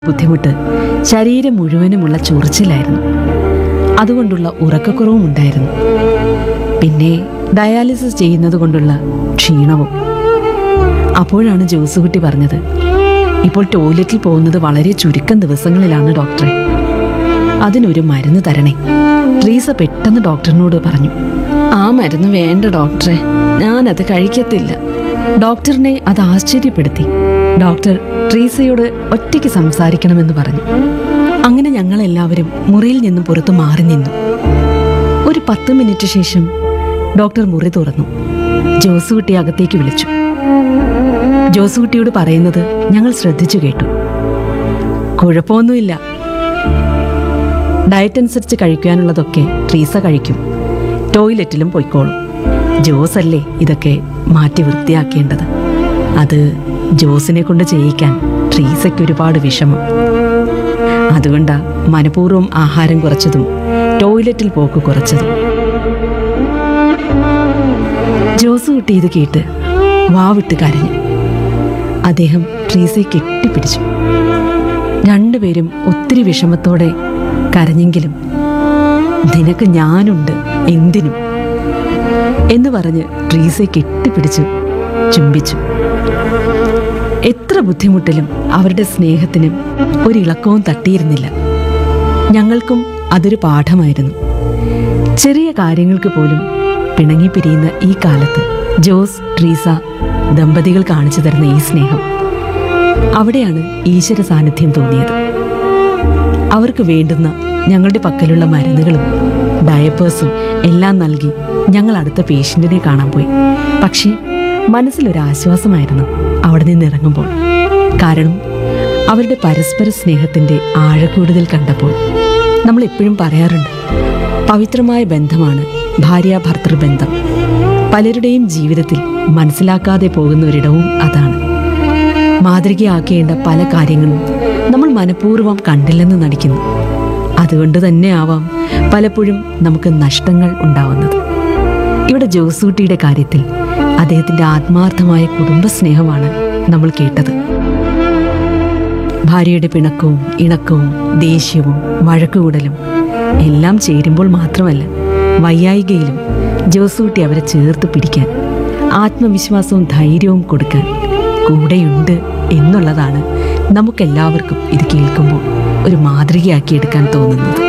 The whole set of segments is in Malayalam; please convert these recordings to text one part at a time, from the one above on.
ബുദ്ധിമുട്ട് ശരീരം മുഴുവനുമുള്ള ചൊറിച്ചിലായിരുന്നു അതുകൊണ്ടുള്ള ഉറക്കക്കുറവും ഉണ്ടായിരുന്നു പിന്നെ ഡയാലിസിസ് ചെയ്യുന്നത് കൊണ്ടുള്ള ക്ഷീണവും അപ്പോഴാണ് ജോസുകുട്ടി പറഞ്ഞത് ഇപ്പോൾ ടോയ്ലറ്റിൽ പോകുന്നത് വളരെ ചുരുക്കം ദിവസങ്ങളിലാണ് ഡോക്ടറെ അതിനൊരു മരുന്ന് തരണേ ട്രീസ പെട്ടെന്ന് ഡോക്ടറിനോട് പറഞ്ഞു ആ മരുന്ന് വേണ്ട ഡോക്ടറെ ഞാനത് കഴിക്കത്തില്ല ഡോക്ടറിനെ അത് ആശ്ചര്യപ്പെടുത്തി ഡോക്ടർ ട്രീസയോട് ഒറ്റയ്ക്ക് സംസാരിക്കണമെന്ന് പറഞ്ഞു അങ്ങനെ ഞങ്ങൾ എല്ലാവരും മുറിയിൽ നിന്നും പുറത്തു മാറി നിന്നു ഒരു പത്ത് മിനിറ്റ് ശേഷം ഡോക്ടർ മുറി തുറന്നു ജോസുകുട്ടി അകത്തേക്ക് വിളിച്ചു ജോസുകുട്ടിയോട് പറയുന്നത് ഞങ്ങൾ ശ്രദ്ധിച്ചു കേട്ടു കുഴപ്പമൊന്നുമില്ല ഡയറ്റ് അനുസരിച്ച് കഴിക്കാനുള്ളതൊക്കെ ട്രീസ കഴിക്കും ടോയ്ലറ്റിലും പൊയ്ക്കോളും ജോസ് അല്ലേ ഇതൊക്കെ മാറ്റി വൃത്തിയാക്കേണ്ടത് അത് ജോസിനെ കൊണ്ട് ചെയ്യിക്കാൻ ട്രീസയ്ക്ക് ഒരുപാട് വിഷമം അതുകൊണ്ടാ മനഃപൂർവ്വം ആഹാരം കുറച്ചതും ടോയ്ലറ്റിൽ പോക്ക് കുറച്ചതും ജോസ് കുട്ടി ഇത് കേട്ട് വാവിട്ട് കരഞ്ഞു അദ്ദേഹം ട്രീസയെ കെട്ടിപ്പിടിച്ചു രണ്ടുപേരും ഒത്തിരി വിഷമത്തോടെ കരഞ്ഞെങ്കിലും നിനക്ക് ഞാനുണ്ട് എന്തിനും എന്ന് പറഞ്ഞ് ട്രീസയെ കെട്ടിപ്പിടിച്ചു ചുംബിച്ചു എത്ര ബുദ്ധിമുട്ടിലും അവരുടെ സ്നേഹത്തിനും ഒരിളക്കവും തട്ടിയിരുന്നില്ല ഞങ്ങൾക്കും അതൊരു പാഠമായിരുന്നു ചെറിയ കാര്യങ്ങൾക്ക് പോലും പിണങ്ങി പിരിയുന്ന ഈ കാലത്ത് ജോസ് ട്രീസ ദമ്പതികൾ കാണിച്ചു തരുന്ന ഈ സ്നേഹം അവിടെയാണ് ഈശ്വര സാന്നിധ്യം തോന്നിയത് അവർക്ക് വേണ്ടുന്ന ഞങ്ങളുടെ പക്കലുള്ള മരുന്നുകളും ഡയപ്പേഴ്സും എല്ലാം നൽകി ഞങ്ങൾ അടുത്ത പേഷ്യന്റിനെ കാണാൻ പോയി പക്ഷേ മനസ്സിലൊരാശ്വാസമായിരുന്നു അവിടെ നിന്ന് ഇറങ്ങുമ്പോൾ കാരണം അവരുടെ പരസ്പര സ്നേഹത്തിന്റെ ആഴക്കൂടുതൽ കണ്ടപ്പോൾ നമ്മൾ എപ്പോഴും പറയാറുണ്ട് പവിത്രമായ ബന്ധമാണ് ഭാര്യ ഭർത്തൃ ബന്ധം പലരുടെയും ജീവിതത്തിൽ മനസ്സിലാക്കാതെ പോകുന്ന ഒരിടവും അതാണ് മാതൃകയാക്കേണ്ട പല കാര്യങ്ങളും നമ്മൾ മനഃപൂർവ്വം കണ്ടില്ലെന്ന് നടിക്കുന്നു അതുകൊണ്ട് തന്നെ ആവാം പലപ്പോഴും നമുക്ക് നഷ്ടങ്ങൾ ഉണ്ടാവുന്നത് ഇവിടെ ജോസൂട്ടിയുടെ കാര്യത്തിൽ അദ്ദേഹത്തിന്റെ ആത്മാർത്ഥമായ കുടുംബസ്നേഹമാണ് നമ്മൾ കേട്ടത് ഭാര്യയുടെ പിണക്കവും ഇണക്കവും ദേഷ്യവും വഴക്കുകൂടലും എല്ലാം ചേരുമ്പോൾ മാത്രമല്ല വയ്യായികയിലും ജോസൂട്ടി അവരെ ചേർത്ത് പിടിക്കാൻ ആത്മവിശ്വാസവും ധൈര്യവും കൊടുക്കാൻ കൂടെയുണ്ട് എന്നുള്ളതാണ് നമുക്കെല്ലാവർക്കും ഇത് കേൾക്കുമ്പോൾ ഒരു മാതൃകയാക്കി എടുക്കാൻ തോന്നുന്നത്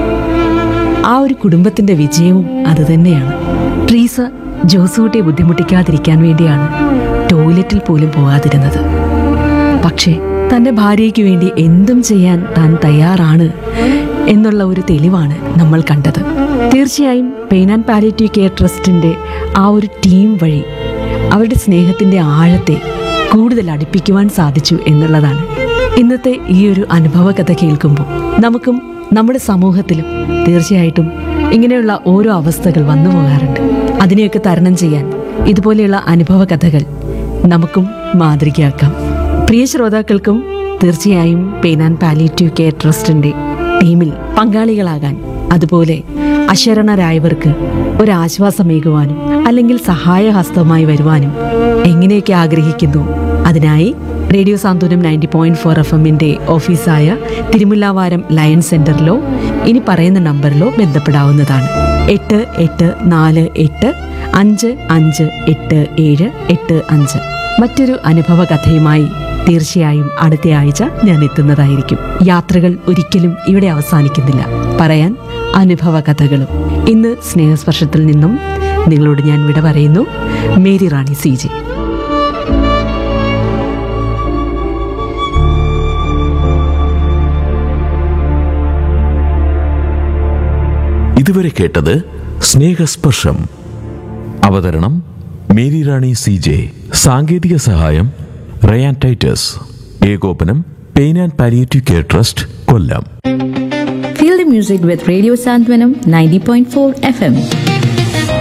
ആ ഒരു കുടുംബത്തിന്റെ വിജയവും അതുതന്നെയാണ് ട്രീസ ജോസൂട്ടിയെ ബുദ്ധിമുട്ടിക്കാതിരിക്കാൻ വേണ്ടിയാണ് ടോയ്ലറ്റിൽ പോലും പോകാതിരുന്നത് പക്ഷേ തന്റെ ഭാര്യയ്ക്ക് വേണ്ടി എന്തും ചെയ്യാൻ താൻ തയ്യാറാണ് എന്നുള്ള ഒരു തെളിവാണ് നമ്മൾ കണ്ടത് തീർച്ചയായും പെയിൻ ആൻഡ് പാലിറ്റീവ് കെയർ ട്രസ്റ്റിന്റെ ആ ഒരു ടീം വഴി അവരുടെ സ്നേഹത്തിന്റെ ആഴത്തെ കൂടുതൽ അടുപ്പിക്കുവാൻ സാധിച്ചു എന്നുള്ളതാണ് ഇന്നത്തെ ഈ ഒരു അനുഭവ കഥ കേൾക്കുമ്പോൾ നമുക്കും നമ്മുടെ സമൂഹത്തിലും തീർച്ചയായിട്ടും ഇങ്ങനെയുള്ള ഓരോ അവസ്ഥകൾ വന്നു പോകാറുണ്ട് അതിനെയൊക്കെ തരണം ചെയ്യാൻ ഇതുപോലെയുള്ള അനുഭവ കഥകൾ നമുക്കും മാതൃകയാക്കാം പ്രിയ ശ്രോതാക്കൾക്കും തീർച്ചയായും പെയിൻ ആൻഡ് പാലിറ്റീവ് കെയർ ട്രസ്റ്റിന്റെ ടീമിൽ പങ്കാളികളാകാൻ അതുപോലെ അശരണരായവർക്ക് ഒരാശ്വാസമേകുവാനും അല്ലെങ്കിൽ സഹായഹസ്തമായി വരുവാനും എങ്ങനെയൊക്കെ ആഗ്രഹിക്കുന്നു അതിനായി radio Santhwanam ninety point four F എമ്മിന്റെ ഓഫീസായ തിരുമുല്ലാവാരം ലയൺ സെന്ററിലോ ഇനി പറയുന്ന നമ്പറിലോ ബന്ധപ്പെടാവുന്നതാണ് എട്ട് എട്ട് നാല് എട്ട് അഞ്ച് അഞ്ച് എട്ട് ഏഴ് എട്ട് അഞ്ച് മറ്റൊരു അനുഭവ കഥയുമായി തീർച്ചയായും അടുത്ത ആഴ്ച ഞാൻ എത്തുന്നതായിരിക്കും യാത്രകൾ ഒരിക്കലും ഇവിടെ അവസാനിക്കുന്നില്ല പറയാൻ അനുഭവ കഥകളും ഇന്ന് സ്നേഹസ്പർശത്തിൽ നിന്നും നിങ്ങളോട് ഞാൻ വിട പറയുന്നു മേരി റാണി സി ജി ഇതുവരെ കേട്ടത് സ്നേഹസ്പർശം അവതരണം മേരി റാണി സി ജെ സാങ്കേതിക സഹായം റയാൻ ടൈറ്റസ് ഏകോപനം pain and palliative care trust Kollam Feel the music with Radio Santwanam 90.4 FM.